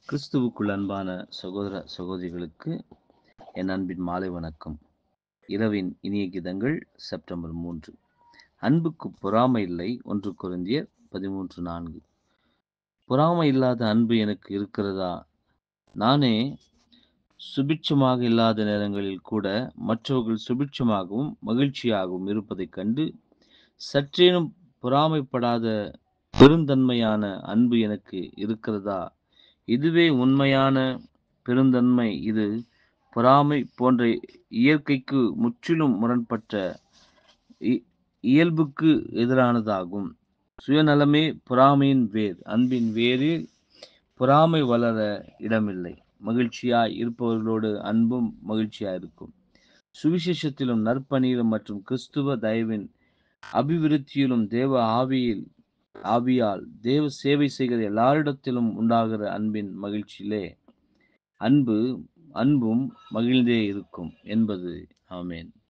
கிறிஸ்துவுக்குள் அன்பான சகோதர சகோதரிகளுக்கு என் அன்பின் மாலை வணக்கம் இரவின் இனிய கீதங்கள் செப்டம்பர் மூன்று அன்புக்கு பொறாமை இல்லை ஒன்று குருந்தியர் பதிமூன்று நான்கு பொறாமை இல்லாத அன்பு எனக்கு இருக்கிறதா நானே சுபிட்சமாக இல்லாத நேரங்களில் கூட மற்றவர்கள் சுபிட்சமாகவும் மகிழ்ச்சியாகவும் இருப்பதைக் கண்டு சற்றேனும் பொறாமைப்படாத பெருந்தன்மையான அன்பு எனக்கு இருக்கிறதா இதுவே உண்மையான பெருந்தன்மை இது பொறாமை போன்ற இயற்கைக்கு முற்றிலும் முரண்பட்ட இயல்புக்கு எதிரானதாகும் சுயநலமே பொறாமையின் வேர் அன்பின் வேரில் பொறாமை வளர இடமில்லை மகிழ்ச்சியாய் இருப்பவர்களோடு அன்பும் மகிழ்ச்சியாய் இருக்கும் சுவிசேஷத்திலும் நற்பணியிலும் மற்றும் கிறிஸ்துவ தயவின் அபிவிருத்தியிலும் தேவ ஆவியில் ஆவியால் தேவ சேவை செய்கிற எல்லாரிடத்திலும் உண்டாகிற அன்பின் மகிழ்ச்சியிலே அன்பு அன்பும் மகிழ்ந்தே இருக்கும் என்பது ஆமேன்